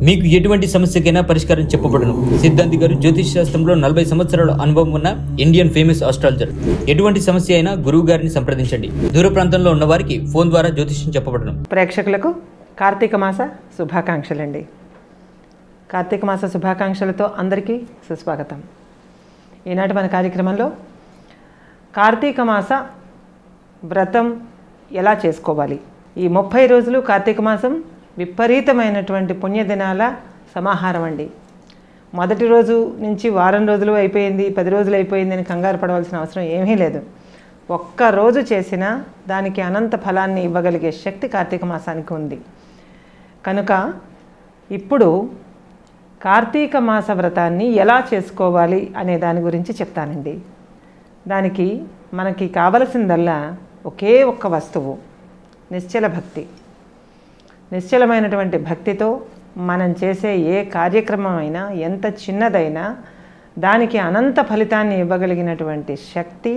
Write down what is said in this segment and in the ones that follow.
మీకు ఎటువంటి సమస్యకైనా పరిష్కారం చెప్పబడును సిద్ధాంతి గారు జ్యోతిష్ శాస్త్రంలో నలభై సంవత్సరాల అనుభవం ఉన్న ఇండియన్ ఫేమస్ ఆస్ట్రాలజర్ ఎటువంటి సమస్య అయినా గురువు గారిని సంప్రదించండి దూర ప్రాంతంలో ఉన్న వారికి ఫోన్ ద్వారా జ్యోతిష్యం చెప్పబడును ప్రేక్షకులకు కార్తీక మాస శుభాకాంక్షలండి కార్తీక మాస శుభాకాంక్షలతో అందరికీ సుస్వాగతం ఈనాటి మన కార్యక్రమంలో కార్తీక మాస వ్రతం ఎలా చేసుకోవాలి ఈ ముప్పై రోజులు కార్తీక మాసం విపరీతమైనటువంటి పుణ్యదినాల సమాహారం అండి మొదటి రోజు నుంచి వారం రోజులు అయిపోయింది పది రోజులు అయిపోయింది అని కంగారు పడవలసిన అవసరం ఏమీ లేదు ఒక్క రోజు చేసినా దానికి అనంత ఫలాన్ని ఇవ్వగలిగే శక్తి కార్తీక మాసానికి ఉంది కనుక ఇప్పుడు కార్తీక మాస వ్రతాన్ని ఎలా చేసుకోవాలి అనే దాని గురించి చెప్తానండి దానికి మనకి కావలసిందల్లా ఒకే ఒక్క వస్తువు నిశ్చల భక్తి నిశ్చలమైనటువంటి భక్తితో మనం చేసే ఏ కార్యక్రమం అయినా ఎంత చిన్నదైనా దానికి అనంత ఫలితాన్ని ఇవ్వగలిగినటువంటి శక్తి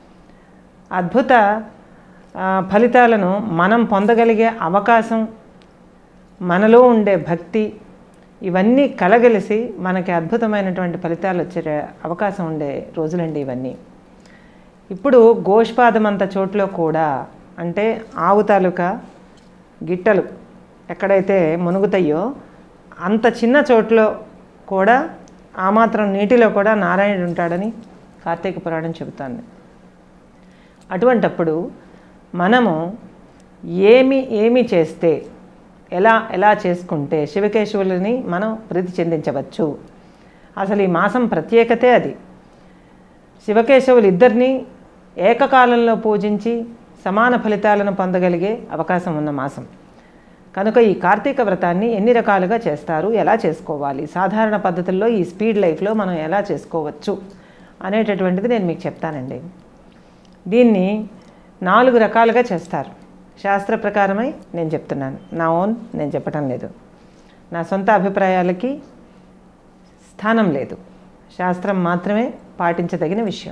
అద్భుత ఆ, ఫలితాలను మనం పొందగలిగే అవకాశం మనలో ఉండే భక్తి ఇవన్నీ కలగలిసి మనకి అద్భుతమైనటువంటి ఫలితాలు వచ్చే అవకాశం ఉండే రోజులండి ఇవన్నీ ఇప్పుడు గోష్పాదం అంత చోట్ల కూడా అంటే ఆవు తాలూకా గిట్టలు ఎక్కడైతే మునుగుతాయో అంత చిన్న చోట్లో కూడా ఆ మాత్రం నీటిలో కూడా నారాయణుడు ఉంటాడని కార్తీక పురాణం చెబుతోంది అటువంటప్పుడు మనము ఏమి ఏమి చేస్తే ఎలా ఎలా చేసుకుంటే శివకేశవులని మనం ప్రీతి చెందించవచ్చు అసలు ఈ మాసం ప్రత్యేకతే అది శివకేశవులు ఇద్దరిని ఏకకాలంలో పూజించి సమాన ఫలితాలను పొందగలిగే అవకాశం ఉన్న మాసం కనుక ఈ కార్తీక వ్రతాన్ని ఎన్ని రకాలుగా చేస్తారు ఎలా చేసుకోవాలి సాధారణ పద్ధతుల్లో ఈ స్పీడ్ లైఫ్లో మనం ఎలా చేసుకోవచ్చు అనేటటువంటిది నేను మీకు చెప్తానండి దీన్ని నాలుగు రకాలుగా చేస్తారు శాస్త్ర ప్రకారమై నేను చెప్తున్నాను నా ఓన్ నేను చెప్పటం లేదు నా సొంత అభిప్రాయాలకి స్థానం లేదు శాస్త్రం మాత్రమే పాటించదగిన విషయం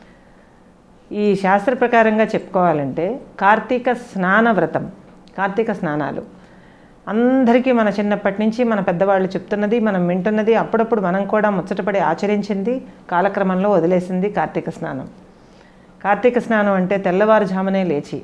ఈ శాస్త్ర ప్రకారంగా చెప్పుకోవాలంటే కార్తీక స్నాన వ్రతం కార్తీక స్నానాలు అందరికీ మన చిన్నప్పటి నుంచి మన పెద్దవాళ్ళు చెప్తున్నది మనం వింటున్నది అప్పుడప్పుడు మనం కూడా ముచ్చటపడి ఆచరించింది కాలక్రమంలో వదిలేసింది కార్తీక స్నానం కార్తీక స్నానం అంటే తెల్లవారుజామునే లేచి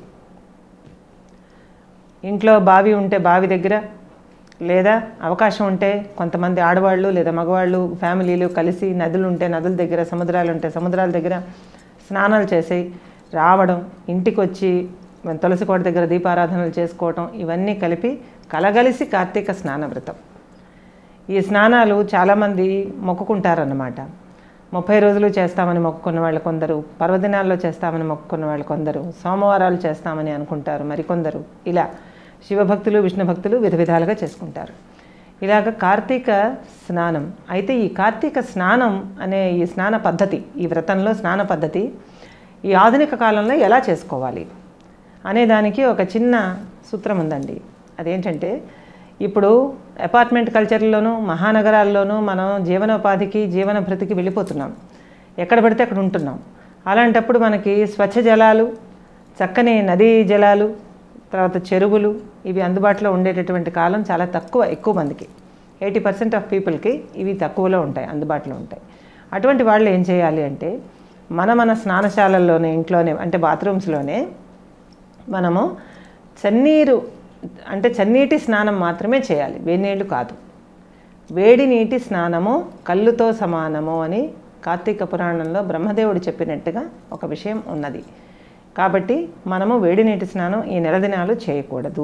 ఇంట్లో బావి ఉంటే బావి దగ్గర లేదా అవకాశం ఉంటే కొంతమంది ఆడవాళ్ళు లేదా మగవాళ్ళు ఫ్యామిలీలు కలిసి నదులు ఉంటే నదుల దగ్గర సముద్రాలు ఉంటే సముద్రాల దగ్గర స్నానాలు చేసి రావడం ఇంటికి వచ్చి మన తులసి కోట దగ్గర దీపారాధనలు చేసుకోవటం ఇవన్నీ కలిపి కలగలిసి కార్తీక స్నాన వ్రతం ఈ స్నానాలు చాలామంది మొక్కుకుంటారన్నమాట ముప్పై రోజులు చేస్తామని మొక్కుకున్న వాళ్ళు కొందరు పర్వదినాల్లో చేస్తామని మొక్కుకున్న వాళ్ళు కొందరు సోమవారాలు చేస్తామని అనుకుంటారు మరికొందరు ఇలా శివభక్తులు విష్ణు భక్తులు విధ విధాలుగా చేసుకుంటారు ఇలాగ కార్తీక స్నానం అయితే ఈ కార్తీక స్నానం అనే ఈ స్నాన పద్ధతి ఈ వ్రతంలో స్నాన పద్ధతి ఈ ఆధునిక కాలంలో ఎలా చేసుకోవాలి అనే దానికి ఒక చిన్న సూత్రం ఉందండి అదేంటంటే ఇప్పుడు అపార్ట్మెంట్ కల్చర్లోనూ మహానగరాల్లోనూ మనం జీవనోపాధికి జీవన భృతికి వెళ్ళిపోతున్నాం ఎక్కడ పడితే అక్కడ ఉంటున్నాం అలాంటప్పుడు మనకి స్వచ్ఛ జలాలు చక్కని నదీ జలాలు తర్వాత చెరువులు ఇవి అందుబాటులో ఉండేటటువంటి కాలం చాలా తక్కువ ఎక్కువ మందికి ఎయిటీ పర్సెంట్ ఆఫ్ పీపుల్కి ఇవి తక్కువలో ఉంటాయి అందుబాటులో ఉంటాయి అటువంటి వాళ్ళు ఏం చేయాలి అంటే మన మన స్నానశాలల్లోనే ఇంట్లోనే అంటే బాత్రూమ్స్లోనే మనము చన్నీరు అంటే చన్నీటి స్నానం మాత్రమే చేయాలి వేడినీళ్ళు కాదు వేడి నీటి స్నానము కళ్ళుతో సమానము అని కార్తీక పురాణంలో బ్రహ్మదేవుడు చెప్పినట్టుగా ఒక విషయం ఉన్నది కాబట్టి మనము వేడి నీటి స్నానం ఈ నెల దినాలు చేయకూడదు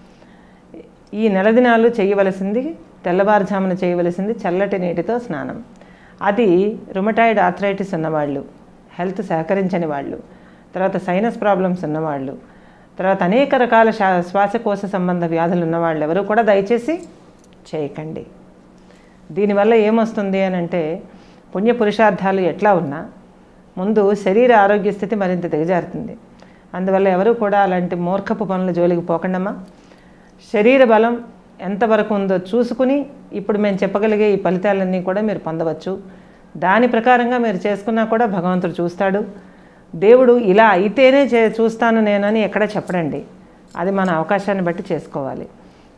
ఈ నెల దినాలు చేయవలసింది తెల్లవారుజామున చేయవలసింది చల్లటి నీటితో స్నానం అది రుమటాయిడ్ ఆర్థరైటిస్ ఉన్నవాళ్ళు హెల్త్ సహకరించని వాళ్ళు తర్వాత సైనస్ ప్రాబ్లమ్స్ ఉన్నవాళ్ళు తర్వాత అనేక రకాల శా- శ్వాసకోశ సంబంధ వ్యాధులు ఉన్నవాళ్ళు ఎవరు కూడా దయచేసి చేయకండి దీనివల్ల ఏమొస్తుంది అని అంటే పుణ్య పురుషార్థాలు ఎట్లా ఉన్నా ముందు శరీర ఆరోగ్య స్థితి మరింత దిగజారుతుంది అందువల్ల ఎవరు కూడా అలాంటి మూర్ఖపు పనుల జోలికి పోకండమ్మా శరీర బలం ఎంతవరకు ఉందో చూసుకుని ఇప్పుడు మేము చెప్పగలిగే ఈ ఫలితాలన్నీ కూడా మీరు పొందవచ్చు దాని ప్రకారంగా మీరు చేసుకున్నా కూడా భగవంతుడు చూస్తాడు దేవుడు ఇలా అయితేనే చే చూస్తాను నేనని ఎక్కడ చెప్పడండి అది మన అవకాశాన్ని బట్టి చేసుకోవాలి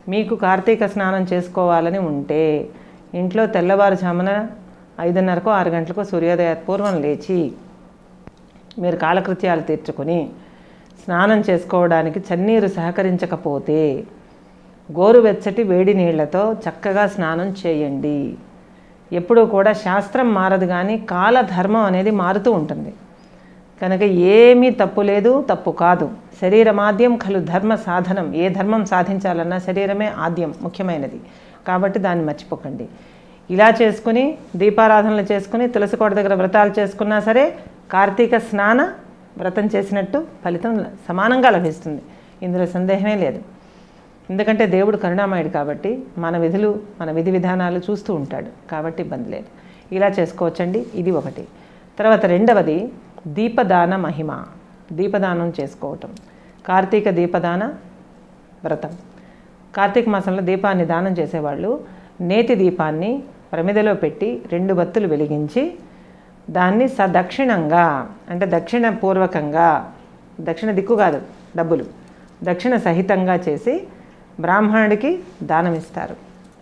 మీకు కార్తీక స్నానం చేసుకోవాలని ఉంటే ఇంట్లో తెల్లవారుజామున ఐదున్నరకు ఆరు గంటలకు సూర్యోదయ పూర్వం లేచి మీరు కాలకృత్యాలు తీర్చుకొని స్నానం చేసుకోవడానికి చన్నీరు సహకరించకపోతే గోరువెచ్చటి వేడి నీళ్లతో చక్కగా స్నానం చేయండి ఎప్పుడూ కూడా శాస్త్రం మారదు కానీ కాలధర్మం అనేది మారుతూ ఉంటుంది కనుక ఏమీ తప్పు లేదు తప్పు కాదు శరీరమాద్యం ఖలు ధర్మ సాధనం ఏ ధర్మం సాధించాలన్నా శరీరమే ఆద్యం ముఖ్యమైనది కాబట్టి దాన్ని మర్చిపోకండి ఇలా చేసుకుని దీపారాధనలు చేసుకుని తులసి కోట దగ్గర వ్రతాలు చేసుకున్నా సరే కార్తీక స్నాన వ్రతం చేసినట్టు ఫలితం సమానంగా లభిస్తుంది ఇందులో సందేహమే లేదు ఎందుకంటే దేవుడు కరుణామయుడు కాబట్టి మన విధులు మన విధి విధానాలు చూస్తూ ఉంటాడు కాబట్టి ఇబ్బంది లేదు ఇలా చేసుకోవచ్చండి ఇది ఒకటి తర్వాత రెండవది దీపదాన మహిమ దీపదానం చేసుకోవటం కార్తీక దీపదాన వ్రతం కార్తీక మాసంలో దీపాన్ని దానం చేసేవాళ్ళు నేతి దీపాన్ని ప్రమిదలో పెట్టి రెండు బత్తులు వెలిగించి దాన్ని సదక్షిణంగా అంటే దక్షిణ పూర్వకంగా దక్షిణ దిక్కు కాదు డబ్బులు దక్షిణ సహితంగా చేసి బ్రాహ్మణుడికి దానం ఇస్తారు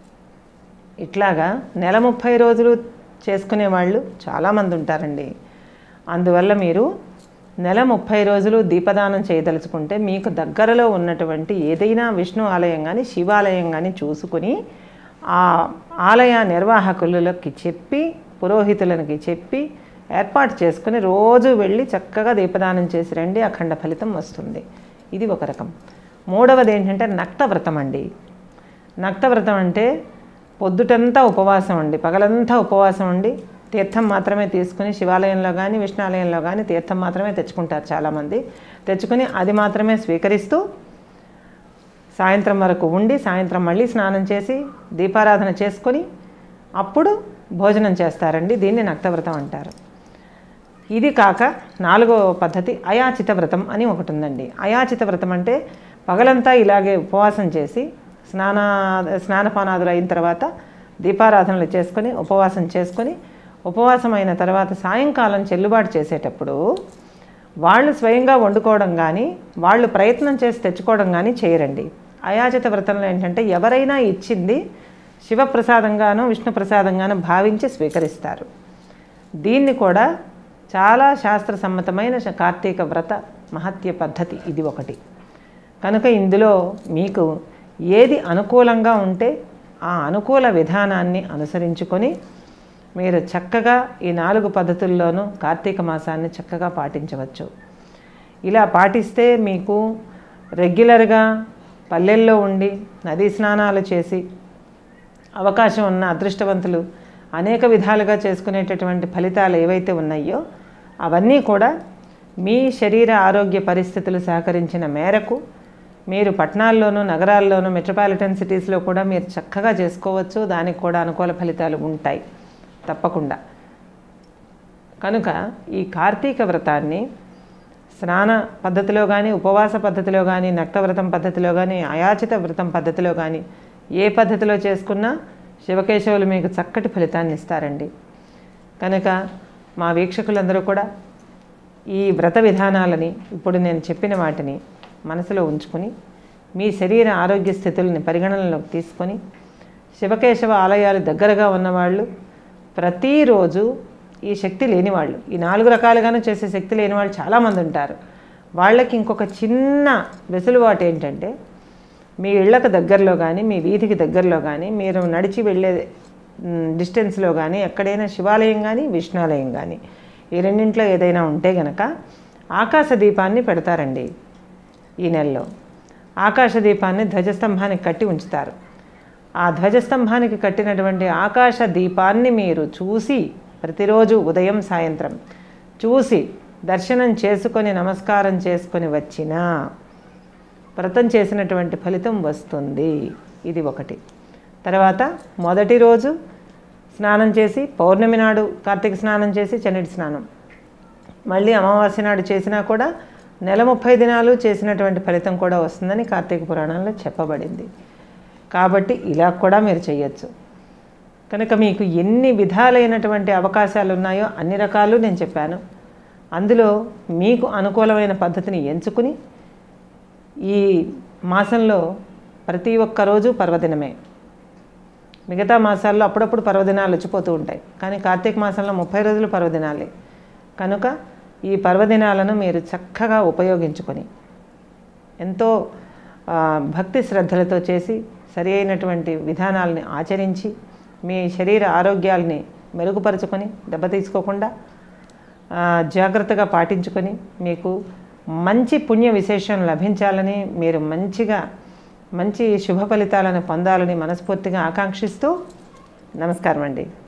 ఇట్లాగా నెల ముప్పై రోజులు చేసుకునే వాళ్ళు చాలామంది ఉంటారండి అందువల్ల మీరు నెల ముప్పై రోజులు దీపదానం చేయదలుచుకుంటే మీకు దగ్గరలో ఉన్నటువంటి ఏదైనా విష్ణు ఆలయం కానీ శివాలయం కానీ చూసుకుని ఆ ఆలయ నిర్వాహకులకి చెప్పి పురోహితులకి చెప్పి ఏర్పాటు చేసుకుని రోజు వెళ్ళి చక్కగా దీపదానం చేసి రండి అఖండ ఫలితం వస్తుంది ఇది ఒక రకం మూడవది ఏంటంటే నక్తవ్రతం అండి నక్తవ్రతం అంటే పొద్దుటంతా ఉపవాసం అండి పగలంతా ఉపవాసం ఉండి తీర్థం మాత్రమే తీసుకుని శివాలయంలో కానీ విష్ణాలయంలో కానీ తీర్థం మాత్రమే తెచ్చుకుంటారు చాలామంది తెచ్చుకుని అది మాత్రమే స్వీకరిస్తూ సాయంత్రం వరకు ఉండి సాయంత్రం మళ్ళీ స్నానం చేసి దీపారాధన చేసుకొని అప్పుడు భోజనం చేస్తారండి దీన్ని నక్తవ్రతం అంటారు ఇది కాక నాలుగో పద్ధతి అయాచిత వ్రతం అని ఒకటి ఉందండి అయాచిత వ్రతం అంటే పగలంతా ఇలాగే ఉపవాసం చేసి స్నాన స్నానపానాదులు అయిన తర్వాత దీపారాధనలు చేసుకొని ఉపవాసం చేసుకొని ఉపవాసం అయిన తర్వాత సాయంకాలం చెల్లుబాటు చేసేటప్పుడు వాళ్ళు స్వయంగా వండుకోవడం కానీ వాళ్ళు ప్రయత్నం చేసి తెచ్చుకోవడం కానీ చేయరండి అయాచిత వ్రతంలో ఏంటంటే ఎవరైనా ఇచ్చింది శివప్రసాదంగానో విష్ణు ప్రసాదంగానో భావించి స్వీకరిస్తారు దీన్ని కూడా చాలా శాస్త్ర సమ్మతమైన శ- కార్తీక వ్రత మహత్య పద్ధతి ఇది ఒకటి కనుక ఇందులో మీకు ఏది అనుకూలంగా ఉంటే ఆ అనుకూల విధానాన్ని అనుసరించుకొని మీరు చక్కగా ఈ నాలుగు పద్ధతుల్లోనూ కార్తీక మాసాన్ని చక్కగా పాటించవచ్చు ఇలా పాటిస్తే మీకు రెగ్యులర్గా పల్లెల్లో ఉండి నదీ స్నానాలు చేసి అవకాశం ఉన్న అదృష్టవంతులు అనేక విధాలుగా చేసుకునేటటువంటి ఫలితాలు ఏవైతే ఉన్నాయో అవన్నీ కూడా మీ శరీర ఆరోగ్య పరిస్థితులు సహకరించిన మేరకు మీరు పట్టణాల్లోనూ నగరాల్లోనూ మెట్రోపాలిటన్ సిటీస్లో కూడా మీరు చక్కగా చేసుకోవచ్చు దానికి కూడా అనుకూల ఫలితాలు ఉంటాయి తప్పకుండా కనుక ఈ కార్తీక వ్రతాన్ని స్నాన పద్ధతిలో కానీ ఉపవాస పద్ధతిలో కానీ నక్తవ్రతం పద్ధతిలో కానీ అయాచిత వ్రతం పద్ధతిలో కానీ ఏ పద్ధతిలో చేసుకున్నా శివకేశవులు మీకు చక్కటి ఫలితాన్ని ఇస్తారండి కనుక మా వీక్షకులందరూ కూడా ఈ వ్రత విధానాలని ఇప్పుడు నేను చెప్పిన వాటిని మనసులో ఉంచుకుని మీ శరీర ఆరోగ్య స్థితుల్ని పరిగణనలోకి తీసుకొని శివకేశవ ఆలయాలు దగ్గరగా ఉన్నవాళ్ళు ప్రతిరోజు ఈ శక్తి లేనివాళ్ళు ఈ నాలుగు రకాలుగాను చేసే శక్తి లేని వాళ్ళు చాలామంది ఉంటారు వాళ్ళకి ఇంకొక చిన్న వెసులుబాటు ఏంటంటే మీ ఇళ్ళకు దగ్గరలో కానీ మీ వీధికి దగ్గరలో కానీ మీరు నడిచి వెళ్ళే మ్, డిస్టెన్స్లో కానీ ఎక్కడైనా శివాలయం కానీ విష్ణాలయం కానీ ఈ రెండింటిలో ఏదైనా ఉంటే గనక ఆకాశ దీపాన్ని పెడతారండి ఈ నెలలో ఆకాశ దీపాన్ని ధ్వజస్తంభానికి కట్టి ఉంచుతారు ఆ ధ్వజస్తంభానికి కట్టినటువంటి ఆకాశ దీపాన్ని మీరు చూసి ప్రతిరోజు ఉదయం సాయంత్రం చూసి దర్శనం చేసుకొని నమస్కారం చేసుకొని వచ్చినా వ్రతం చేసినటువంటి ఫలితం వస్తుంది ఇది ఒకటి తర్వాత మొదటి రోజు స్నానం చేసి పౌర్ణమి నాడు కార్తీక స్నానం చేసి చన్నటి స్నానం మళ్ళీ అమావాస్య నాడు చేసినా కూడా నెల ముప్పై దినాలు చేసినటువంటి ఫలితం కూడా వస్తుందని కార్తీక పురాణంలో చెప్పబడింది కాబట్టి ఇలా కూడా మీరు చేయొచ్చు కనుక మీకు ఎన్ని విధాలైనటువంటి అవకాశాలు ఉన్నాయో అన్ని రకాలు నేను చెప్పాను అందులో మీకు అనుకూలమైన పద్ధతిని ఎంచుకుని ఈ మాసంలో ప్రతి ఒక్క రోజు పర్వదినమే మిగతా మాసాల్లో అప్పుడప్పుడు పర్వదినాలు వచ్చిపోతూ ఉంటాయి కానీ కార్తీక మాసంలో ముప్పై రోజులు పర్వదినాలే కనుక ఈ పర్వదినాలను మీరు చక్కగా ఉపయోగించుకొని ఎంతో ఆ, భక్తి శ్రద్ధలతో చేసి సరి అయినటువంటి విధానాలని ఆచరించి మీ శరీర ఆరోగ్యాల్ని మెరుగుపరుచుకొని దెబ్బతీసుకోకుండా ఆ, జాగ్రత్తగా పాటించుకొని మీకు మంచి పుణ్య విశేషం లభించాలని మీరు మంచిగా మంచి శుభ ఫలితాలను పొందాలని మనస్ఫూర్తిగా ఆకాంక్షిస్తూ నమస్కారం అండి